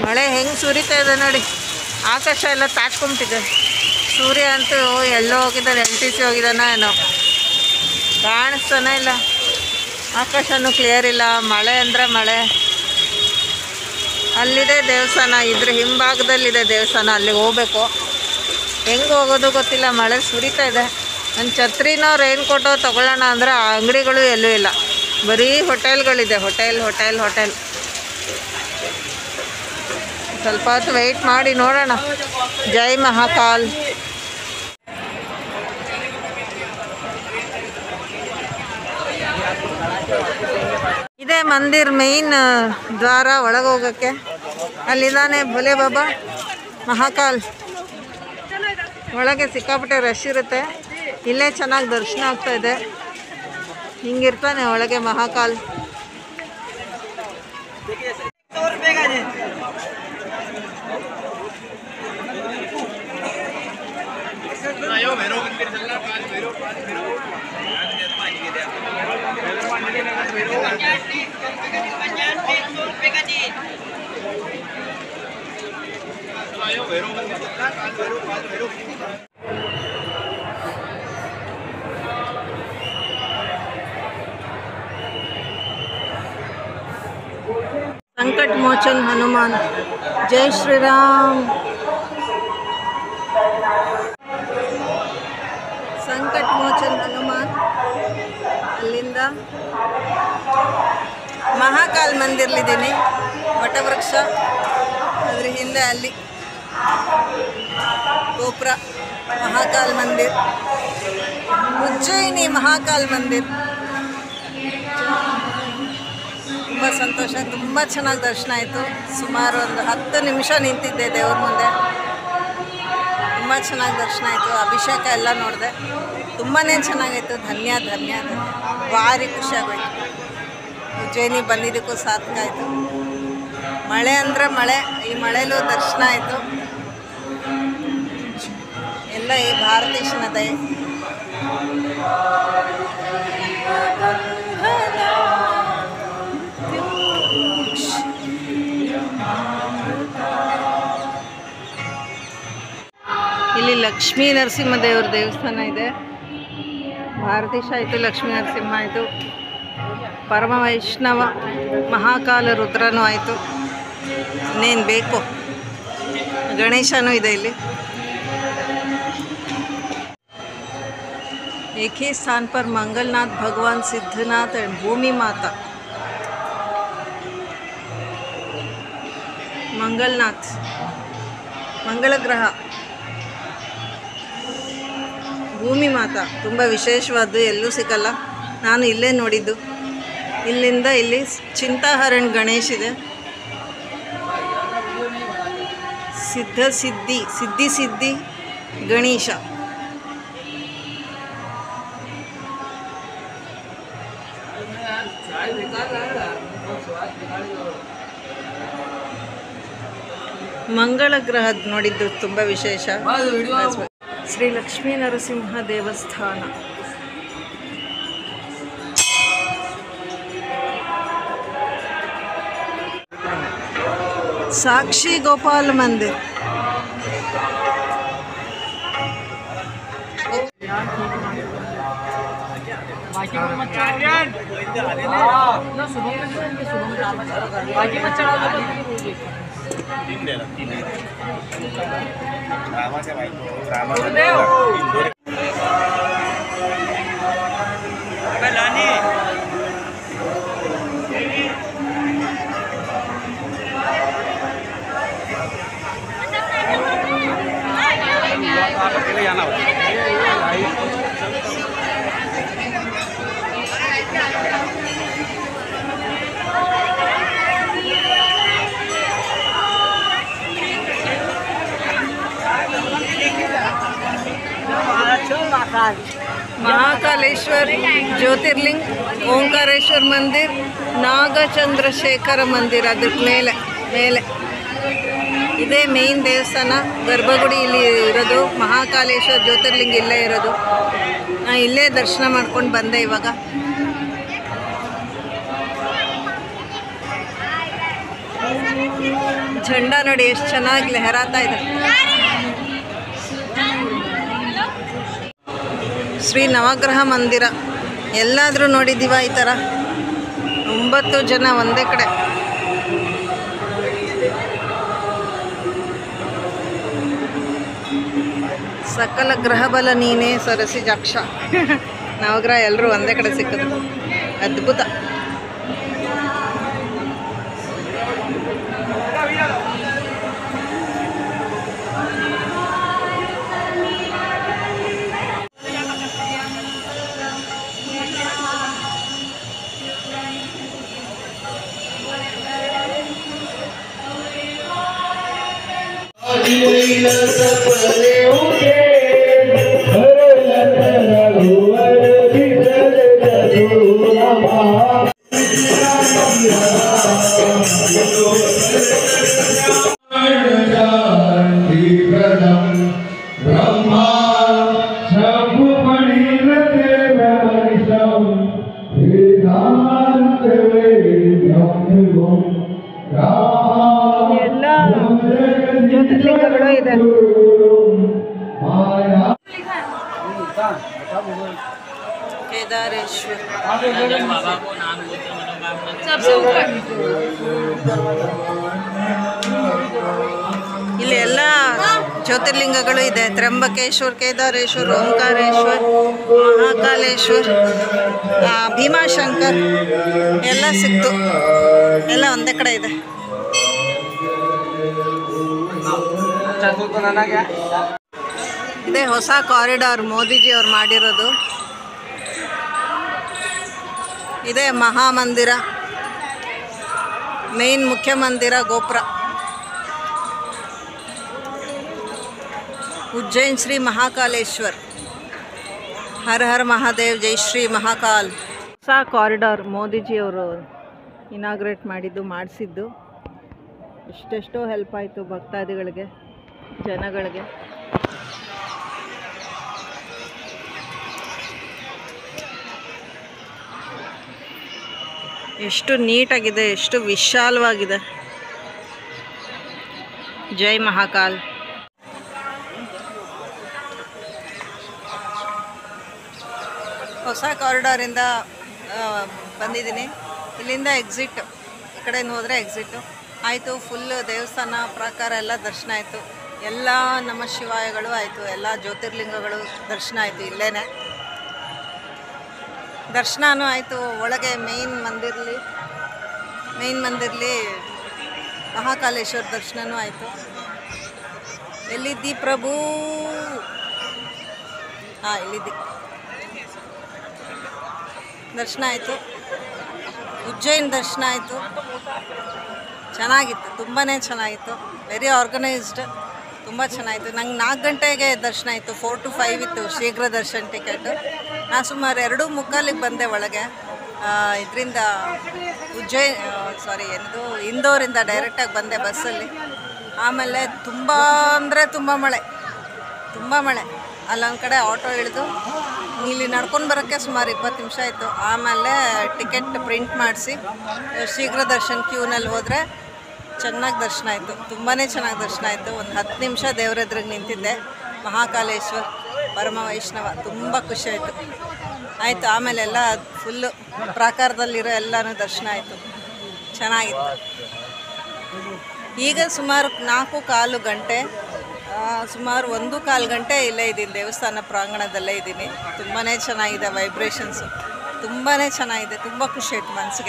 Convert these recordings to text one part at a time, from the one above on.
ಮಳೆ ಹೆಂಗೆ ಸುರಿತಾ ಇದೆ ನೋಡಿ ಆಕಾಶ ಎಲ್ಲ ತಾಚ್ಕೊಂಬಿಟ್ಟಿದೆ ಸೂರ್ಯ ಅಂತೂ ಎಲ್ಲೋ ಹೋಗಿದ್ದಾನೆ ಎಲ್ ಟಿ ಸಿ ಹೋಗಿದ್ದಾನ ಏನೋ ಕಾಣಿಸ್ತಾನೆ ಇಲ್ಲ ಆಕಾಶನೂ ಕ್ಲಿಯರ್ ಇಲ್ಲ ಮಳೆ ಅಂದರೆ ಮಳೆ ಅಲ್ಲಿದೆ ದೇವಸ್ಥಾನ ಇದ್ರ ಹಿಂಭಾಗದಲ್ಲಿದೆ ದೇವಸ್ಥಾನ ಅಲ್ಲಿಗೆ ಹೋಗ್ಬೇಕು ಹೆಂಗೆ ಹೋಗೋದು ಗೊತ್ತಿಲ್ಲ ಮಳೆ ಸುರಿತಾ ಇದೆ ನನ್ನ ಛತ್ರಿನೋ ರೈನ್ ಕೋಟೋ ತೊಗೊಳ್ಳೋಣ ಅಂದರೆ ಆ ಅಂಗಡಿಗಳು ಎಲ್ಲೂ ಇಲ್ಲ ಬರೀ ಹೋಟೆಲ್ಗಳಿದೆ ಹೋಟೆಲ್ ಹೋಟೆಲ್ ಹೋಟೆಲ್ ಸ್ವಲ್ಪ ಹೊತ್ತು ವೆಯ್ಟ್ ಮಾಡಿ ನೋಡೋಣ ಜೈ ಮಹಾಕಾಲ್ ಇದೇ ಮಂದಿರ್ ಮೇಯ್ನ್ ದ್ವಾರ ಒಳಗೆ ಹೋಗೋಕ್ಕೆ ಅಲ್ಲಿದ್ದಾನೆ ಭೋಲೆ ಬಾಬಾ ಮಹಾಕಾಲ್ ಒಳಗೆ ಸಿಕ್ಕಾಪಟ್ಟೆ ರಶ್ ಇರುತ್ತೆ ಇಲ್ಲೇ ಚೆನ್ನಾಗಿ ದರ್ಶನ ಆಗ್ತಾ ಇದೆ ಹಿಂಗಿರ್ತಾನೆ ಒಳಗೆ ಮಹಾಕಾಲ್ संकट मोचन हनुमान जय श्री राम ಸಂಕಟ್ ಮೋಚನ್ ಹನುಮಾನ್ ಅಲ್ಲಿಂದ ಮಹಾಕಾಲ್ ಮಂದಿರ್ಲಿದ್ದೀನಿ ವಟವೃಕ್ಷ ಅದ್ರ ಹಿಂದೆ ಅಲ್ಲಿ ಗೋಪುರ ಮಹಾಕಾಲ್ ಮಂದಿರ್ ಉಜ್ಜಯಿನಿ ಮಹಾಕಾಲ್ ಮಂದಿರ್ ತುಂಬ ಸಂತೋಷ ತುಂಬ ಚೆನ್ನಾಗಿ ದರ್ಶನ ಆಯಿತು ಸುಮಾರು ಒಂದು ಹತ್ತು ನಿಮಿಷ ನಿಂತಿದ್ದೆ ದೇವ್ರ ಮುಂದೆ ತುಂಬ ಚೆನ್ನಾಗಿ ದರ್ಶನ ಆಯಿತು ಅಭಿಷೇಕ ಎಲ್ಲ ನೋಡಿದೆ ತುಂಬಾ ಚೆನ್ನಾಗಾಯಿತು ಧನ್ಯ ಧನ್ಯ ಧನ್ಯ ಭಾರಿ ಖುಷಿಯಾಗೋಯ್ತು ಉಜ್ಜಯಿನಿ ಬಂದಿದ್ದಕ್ಕೂ ಸಾರ್ಥಕ ಆಯಿತು ಮಳೆ ಅಂದರೆ ಮಳೆ ಈ ಮಳೆಲೂ ದರ್ಶನ ಆಯಿತು ಎಲ್ಲ ಈ ಭಾರತೀಶನ ದಯೆ ಇಲ್ಲಿ ಲಕ್ಷ್ಮೀ ನರಸಿಂಹ ದೇವ್ರ ದೇವಸ್ಥಾನ ಇದೆ ಭಾರತೀಶ ಆಯಿತು ಲಕ್ಷ್ಮೀ ನರಸಿಂಹ ಆಯಿತು ಪರಮ ವೈಷ್ಣವ ಮಹಾಕಾಲ ರುದ್ರನೂ ಆಯಿತು ಇನ್ನೇನು ಬೇಕು ಗಣೇಶನೂ ಇದೆ ಇಲ್ಲಿ एक ही स्थान पर मंगलनाथ भगवान सिद्धनाथ एंड भूमि माता ಮಂಗಲ್ನಾಥ್ ಮಂಗಳ ಗ್ರಹ ಭೂಮಿ ಮಾತಾ ತುಂಬ ವಿಶೇಷವಾದ್ದು ಎಲ್ಲೂ ಸಿಗಲ್ಲ ನಾನು ಇಲ್ಲೇ ನೋಡಿದ್ದು ಇಲ್ಲಿಂದ ಇಲ್ಲಿ ಚಿಂತಾಹರಣ್ ಗಣೇಶ್ ಇದೆ ಸಿದ್ಧ ಸಿದ್ಧಿ ಸಿದ್ಧಿ ಸಿದ್ಧಿ ಗಣೇಶ ಮಂಗಳ ಗ್ರಹದ ನೋಡಿದ್ದು ತುಂಬ ವಿಶೇಷ ಶ್ರೀ ಲಕ್ಷ್ಮೀ ನರಸಿಂಹ ದೇವಸ್ಥಾನ ಸಾಕ್ಷಿ ಗೋಪಾಲ್ ಮಂದಿರ್ ಮಹಾಕಾಲೇಶ್ವರ್ ಜ್ಯೋತಿರ್ಲಿಂಗ್ ಓಂಕಾರೇಶ್ವರ್ ಮಂದಿರ್ ನಾಗಚಂದ್ರಶೇಖರ ಮಂದಿರ್ ಅದ್ರ ಮೇಲೆ ಮೇಲೆ ಇದೇ ಮೇನ್ ದೇವಸ್ಥಾನ ಗರ್ಭಗುಡಿ ಇಲ್ಲಿ ಇರೋದು ಮಹಾಕಾಲೇಶ್ವರ್ ಜ್ಯೋತಿರ್ಲಿಂಗ ಇಲ್ಲೇ ಇರೋದು ನಾ ಇಲ್ಲೇ ದರ್ಶನ ಮಾಡ್ಕೊಂಡು ಬಂದೆ ಇವಾಗ ಝಂಡ ನೋಡಿ ಎಷ್ಟು ಚೆನ್ನಾಗಿ ಲೆಹರಾತಾ ಇದೆ ಶ್ರೀ ನವಗ್ರಹ ಮಂದಿರ ಎಲ್ಲಾದರೂ ನೋಡಿದ್ದೀವ ಈ ಥರ ಒಂಬತ್ತು ಜನ ಒಂದೇ ಕಡೆ ಸಕಲ ಗ್ರಹ ಬಲ ನೀನೇ ಸರಸಿ ಜಾಕ್ಷ ನವಗ್ರಹ ಎಲ್ಲರೂ ಒಂದೇ ಕಡೆ ಸಿಕ್ಕಿದ್ರು ಅದ್ಭುತ ब्रह्मा शम्भुमणिरदेवमनिशं वेदान्तवेद्यं ಎಲ್ಲ ಜ್ಯೋತಿರ್ಲಿಂಗಗಳು ಇದೆ माया ಕೇದಾರೇಶ್ವರ ಇಲ್ಲಿ ಎಲ್ಲ ಜ್ಯೋತಿರ್ಲಿಂಗಗಳು ಇದೆ ತ್ರ್ಯಂಬಕೇಶ್ವರ್ ಕೇದಾರೇಶ್ವರ್ ಓಂಕಾರೇಶ್ವರ್ ಮಹಾಕಾಲೇಶ್ವರ್ ಆ, ಭೀಮಾಶಂಕರ್ ಎಲ್ಲ ಸಿಕ್ತು ಎಲ್ಲ ಒಂದೇ ಕಡೆ ಇದೆ ಇದೇ ಹೊಸ ಕಾರಿಡಾರ್ ಮೋದಿಜಿ ಅವ್ರು ಮಾಡಿರೋದು ಇದೇ ಮಹಾಮಂದಿರ ಮೇನ್ ಮುಖ್ಯ ಮಂದಿರ ಗೋಪುರ ಉಜ್ಜೈನ್ ಶ್ರೀ ಮಹಾಕಾಲೇಶ್ವರ್ ಹರ ಹರ ಮಹಾದೇವ್ ಜೈ ಶ್ರೀ ಮಹಾಕಾಲ್ ಹೊಸ ಕಾರಿಡಾರ್ ಮೋದಿಜಿ ಅವರು ಇನಾಗ್ರೇಟ್ ಮಾಡಿದ್ದು ಮಾಡಿಸಿದ್ದು ಎಷ್ಟೆಷ್ಟೋ ಹೆಲ್ಪ್ ಆಯಿತು ಭಕ್ತಾದಿಗಳಿಗೆ ಜನಗಳಿಗೆ ಎಷ್ಟು ನೀಟಾಗಿದೆ ಎಷ್ಟು ವಿಶಾಲವಾಗಿದೆ ಜೈ ಮಹಾಕಾಲ್ ಹೊಸ ಕಾರಿಡಾರಿಂದ ಬಂದಿದ್ದೀನಿ ಇಲ್ಲಿಂದ ಎಕ್ಸಿಟ್ ಈ ಕಡೆಯಿಂದ ಹೋದರೆ ಎಕ್ಸಿಟ್ಟು ಆಯಿತು ಫುಲ್ಲು ದೇವಸ್ಥಾನ ಪ್ರಾಕಾರ ಎಲ್ಲ ದರ್ಶನ ಆಯಿತು ಎಲ್ಲ ನಮ್ಮ ಶಿವಾಯಗಳು ಆಯಿತು ಎಲ್ಲ ಜ್ಯೋತಿರ್ಲಿಂಗಗಳು ದರ್ಶನ ಆಯಿತು ಇಲ್ಲೇ ದರ್ಶನನೂ ಆಯಿತು ಒಳಗೆ ಮೇಯ್ನ್ ಮಂದಿರ್ಲಿ ಮೇಯ್ನ್ ಮಂದಿರ್ಲಿ ಮಹಾಕಾಲೇಶ್ವರ ದರ್ಶನನೂ ಆಯಿತು ಎಲ್ಲಿದ್ದಿ ಪ್ರಭು ಹಾಂ ಇಲ್ಲಿದ್ದಿ ದರ್ಶನ ಆಯಿತು ಉಜ್ಜಯಿನ್ ದರ್ಶನ ಆಯಿತು ಚೆನ್ನಾಗಿತ್ತು ತುಂಬಾ ಚೆನ್ನಾಗಿತ್ತು ವೆರಿ ಆರ್ಗನೈಸ್ಡ್ ತುಂಬ ಚೆನ್ನಾಗಿತ್ತು ನಂಗೆ ನಾಲ್ಕು ಗಂಟೆಗೆ ದರ್ಶನ ಇತ್ತು ಫೋರ್ ಟು ಫೈವ್ ಇತ್ತು ಶೀಘ್ರ ದರ್ಶನ್ ಟಿಕೆಟ್ ನಾ ಸುಮಾರು ಎರಡು ಮುಕ್ಕಾಲಿಗೆ ಬಂದೆ ಒಳಗೆ ಇದರಿಂದ ಉಜ್ಜಯಿನ್ ಸಾರಿ ಏನದು ಇಂದೋರಿಂದ ಡೈರೆಕ್ಟಾಗಿ ಬಂದೆ ಬಸ್ಸಲ್ಲಿ ಆಮೇಲೆ ತುಂಬ ಅಂದರೆ ತುಂಬ ಮಳೆ ತುಂಬ ಮಳೆ ಅಲ್ಲೊಂದು ಕಡೆ ಆಟೋ ಇಳಿದು ಇಲ್ಲಿ ನಡ್ಕೊಂಡು ಬರೋಕ್ಕೆ ಸುಮಾರು ಇಪ್ಪತ್ತು ನಿಮಿಷ ಆಯಿತು ಆಮೇಲೆ ಟಿಕೆಟ್ ಪ್ರಿಂಟ್ ಮಾಡಿಸಿ ಶೀಘ್ರ ದರ್ಶನ್ ಕ್ಯೂನಲ್ಲಿ ಹೋದರೆ ಚೆನ್ನಾಗಿ ದರ್ಶನ ಆಯಿತು ತುಂಬಾ ಚೆನ್ನಾಗಿ ದರ್ಶನ ಆಯಿತು ಒಂದು ಹತ್ತು ನಿಮಿಷ ದೇವ್ರ ಎದುರಿಗೆ ನಿಂತಿದ್ದೆ ಮಹಾಕಾಲೇಶ್ವರ್ ಪರಮ ವೈಷ್ಣವ ತುಂಬ ಖುಷಿ ಆಯಿತು ಆಯಿತು ಆಮೇಲೆ ಎಲ್ಲ ಫುಲ್ಲು ಪ್ರಾಕಾರದಲ್ಲಿರೋ ಎಲ್ಲನೂ ದರ್ಶನ ಆಯಿತು ಚೆನ್ನಾಗಿತ್ತು ಈಗ ಸುಮಾರು ನಾಲ್ಕು ಕಾಲು ಗಂಟೆ ಆ, ಸುಮಾರು ಒಂದು ಕಾಲು ಗಂಟೆ ಇಲ್ಲೇ ಇದ್ದೀನಿ ದೇವಸ್ಥಾನ ಪ್ರಾಂಗಣದಲ್ಲೇ ಇದ್ದೀನಿ ತುಂಬಾ ಚೆನ್ನಾಗಿದೆ ವೈಬ್ರೇಷನ್ಸು ತುಂಬಾ ಚೆನ್ನಾಗಿದೆ ತುಂಬ ಖುಷಿ ಆಯ್ತು ಮನಸ್ಸಿಗೆ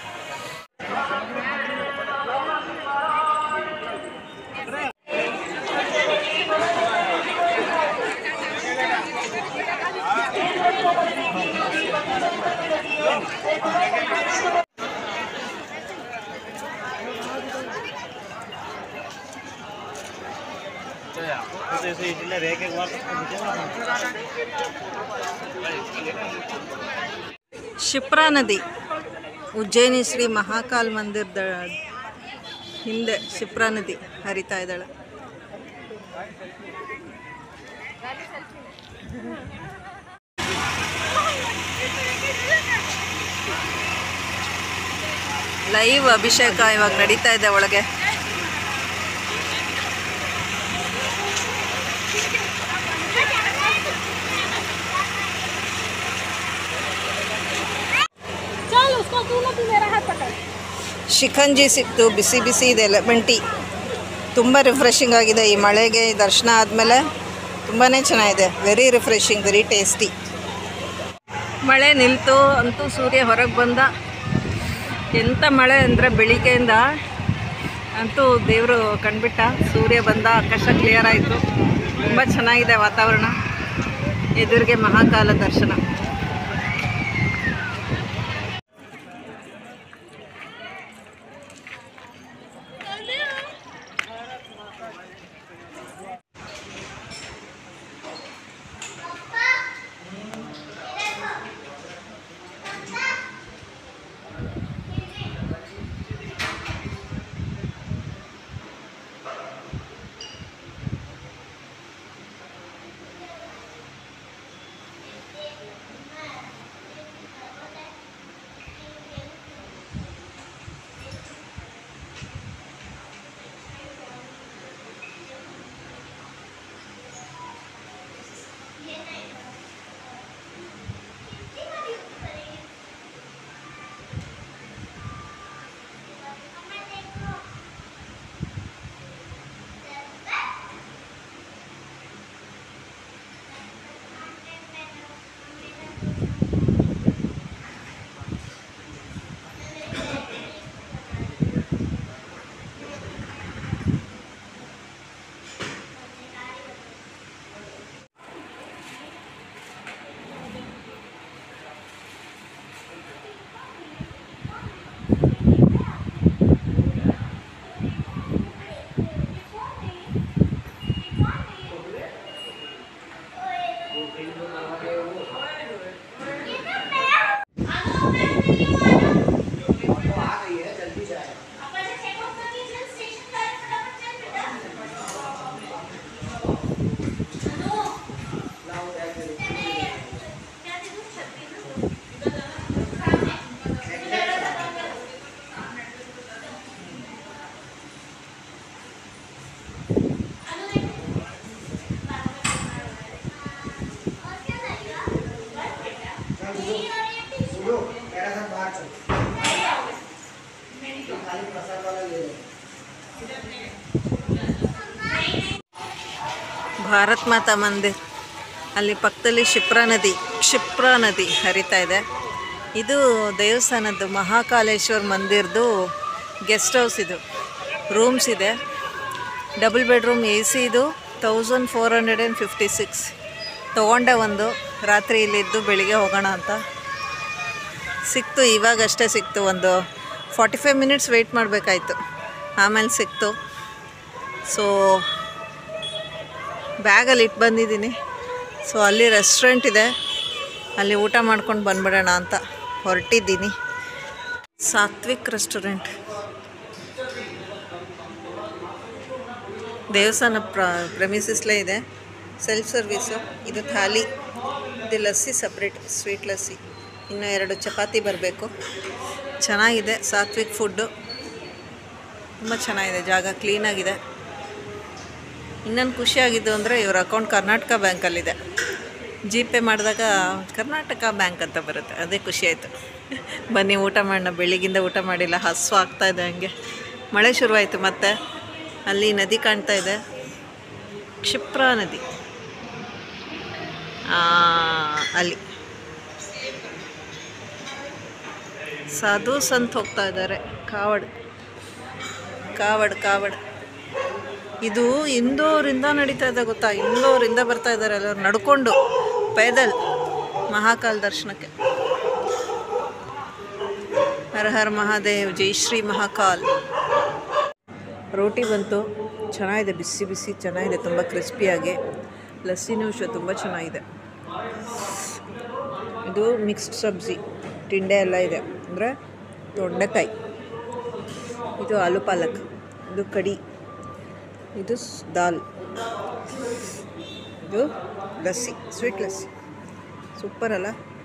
ಶಿಪ್ರಾ ನದಿ ಉಜ್ಜಯಿನಿ ಶ್ರೀ ಮಹಾಕಾಲ್ ಮಂದಿರದ ಹಿಂದೆ ಶಿಪ್ರಾ ನದಿ ಹರಿತಾ ಇದ್ದಾಳೆ ಲೈವ್ ಅಭಿಷೇಕ ಇವಾಗ ನಡೀತಾ ಇದೆ ಒಳಗೆ ಶಿಖಂಜಿ ಸಿಕ್ತು ಬಿಸಿ ಬಿಸಿ ಇದೆ ಲೆಮನ್ ಟೀ ತುಂಬ ರಿಫ್ರೆಶಿಂಗ್ ಆಗಿದೆ ಈ ಮಳೆಗೆ ಈ ದರ್ಶನ ಆದಮೇಲೆ ತುಂಬಾ ಚೆನ್ನಾಗಿದೆ ವೆರಿ ರಿಫ್ರೆಶಿಂಗ್ ವೆರಿ ಟೇಸ್ಟಿ ಮಳೆ ನಿಲ್ತು ಅಂತೂ ಸೂರ್ಯ ಹೊರಗೆ ಬಂದ ಎಂಥ ಮಳೆ ಅಂದರೆ ಬೆಳಿಗ್ಗೆಯಿಂದ ಅಂತೂ ದೇವರು ಕಂಡ್ಬಿಟ್ಟ ಸೂರ್ಯ ಬಂದ ಆಕಾಶ ಕ್ಲಿಯರ್ ಆಯಿತು ತುಂಬ ಚೆನ್ನಾಗಿದೆ ವಾತಾವರಣ ಎದುರಿಗೆ ಮಹಾಕಾಲ ದರ್ಶನ ಭಾರತ್ ಮಾತಾ ಮಂದಿರ್ ಅಲ್ಲಿ ಪಕ್ಕದಲ್ಲಿ ಕ್ಷಿಪ್ರಾ ನದಿ ಕ್ಷಿಪ್ರಾ ನದಿ ಹರಿತಾ ಇದೆ ಇದು ದೇವಸ್ಥಾನದ್ದು ಮಹಾಕಾಲೇಶ್ವರ್ ಮಂದಿರದು ಗೆಸ್ಟ್ ಹೌಸ್ ಇದು ರೂಮ್ಸ್ ಇದೆ ಡಬಲ್ ಬೆಡ್ರೂಮ್ ಎ ಸಿ ಇದು thousand four hundred and fifty six ತೊಗೊಂಡೆ ಒಂದು ರಾತ್ರಿ ಇಲ್ಲಿದ್ದು ಬೆಳಿಗ್ಗೆ ಹೋಗೋಣ ಅಂತ ಸಿಕ್ತು ಇವಾಗಷ್ಟೇ ಸಿಕ್ತು ಒಂದು ಫಾರ್ಟಿ ಫೈವ್ ಮಿನಿಟ್ಸ್ ವೆಯ್ಟ್ ಮಾಡಬೇಕಾಯ್ತು ಆಮೇಲೆ ಸಿಕ್ತು ಸೊ ಬ್ಯಾಗಲ್ಲಿ ಇಟ್ಟು ಬಂದಿದ್ದೀನಿ ಸೊ ಅಲ್ಲಿ ರೆಸ್ಟೋರೆಂಟ್ ಇದೆ ಅಲ್ಲಿ ಊಟ ಮಾಡ್ಕೊಂಡು ಬಂದ್ಬಿಡೋಣ ಅಂತ ಹೊರಟಿದ್ದೀನಿ ಸಾತ್ವಿಕ್ ರೆಸ್ಟೋರೆಂಟ್ ದೇವಸ್ಥಾನ ಪ್ರ ಪ್ರೆಮಿಸಿಸ್ಲೇ ಇದೆ ಸೆಲ್ಫ್ ಸರ್ವೀಸು ಇದು ಥಾಲಿ ಇದು ಲಸ್ಸಿ ಸಪ್ರೇಟ್ ಸ್ವೀಟ್ ಲಸ್ಸಿ ಇನ್ನು ಎರಡು ಚಪಾತಿ ಬರಬೇಕು ಚೆನ್ನಾಗಿದೆ ಸಾತ್ವಿಕ್ ಫುಡ್ಡು ತುಂಬ ಚೆನ್ನಾಗಿದೆ ಜಾಗ ಕ್ಲೀನಾಗಿದೆ ಇನ್ನೊಂದು ಖುಷಿಯಾಗಿದ್ದು ಅಂದರೆ ಇವ್ರ ಅಕೌಂಟ್ ಕರ್ನಾಟಕ ಬ್ಯಾಂಕಲ್ಲಿದೆ ಜಿ ಪೇ ಮಾಡಿದಾಗ ಕರ್ನಾಟಕ ಬ್ಯಾಂಕ್ ಅಂತ ಬರುತ್ತೆ ಅದೇ ಖುಷಿ ಆಯಿತು ಬನ್ನಿ ಊಟ ಮಾಡೋಣ ಬೆಳಿಗ್ಗಿಂದ ಊಟ ಮಾಡಿಲ್ಲ ಹಸು ಆಗ್ತಾ ಇದೆ ಹಂಗೆ ಮಳೆ ಶುರುವಾಯಿತು ಮತ್ತೆ ಅಲ್ಲಿ ನದಿ ಕಾಣ್ತಾ ಇದೆ ಕ್ಷಿಪ್ರಾ ನದಿ ಆ, ಅಲ್ಲಿ ಸಾಧು ಸಂತ್ ಹೋಗ್ತಾ ಇದ್ದಾರೆ ಕಾವಡ್ ಕಾವಡ್ ಕಾವಡ್ ಇದು ಇಂದೋರಿಂದ ನಡೀತಾ ಇದೆ ಗೊತ್ತಾ ಇಂದೋರಿಂದ ಬರ್ತಾ ಇದ್ದಾರೆ ಎಲ್ಲರೂ ನಡ್ಕೊಂಡು ಪೈದಲ್ ಮಹಾಕಾಲ್ ದರ್ಶನಕ್ಕೆ ಹರ ಹರ ಮಹಾದೇವ್ ಜೈ ಶ್ರೀ ಮಹಾಕಾಲ್ ರೋಟಿ ಬಂತು ಚೆನ್ನಾಗಿದೆ ಬಿಸಿ ಬಿಸಿ ಚೆನ್ನಾಗಿದೆ ತುಂಬ ಕ್ರಿಸ್ಪಿಯಾಗಿ ಲಸ್ಸಿನೂ ಅಷ್ಟೇ ತುಂಬ ಚೆನ್ನಾಗಿದೆ ಇದು ಮಿಕ್ಸ್ಡ್ ಸಬ್ಜಿ ತಿಂಡೆ ಎಲ್ಲ ಇದೆ ಅಂದರೆ ತೊಂಡೆಕಾಯಿ ಇದು ಆಲೂ ಪಾಲಕ್ ಇದು ಕಡಿ ಇದು ಸ್- ದಾಲ್ ಇದು ಲಸ್ಸಿ ಸ್ವೀಟ್ ಲಸ್ಸಿ ಸೂಪರ್ ಅಲ್ಲ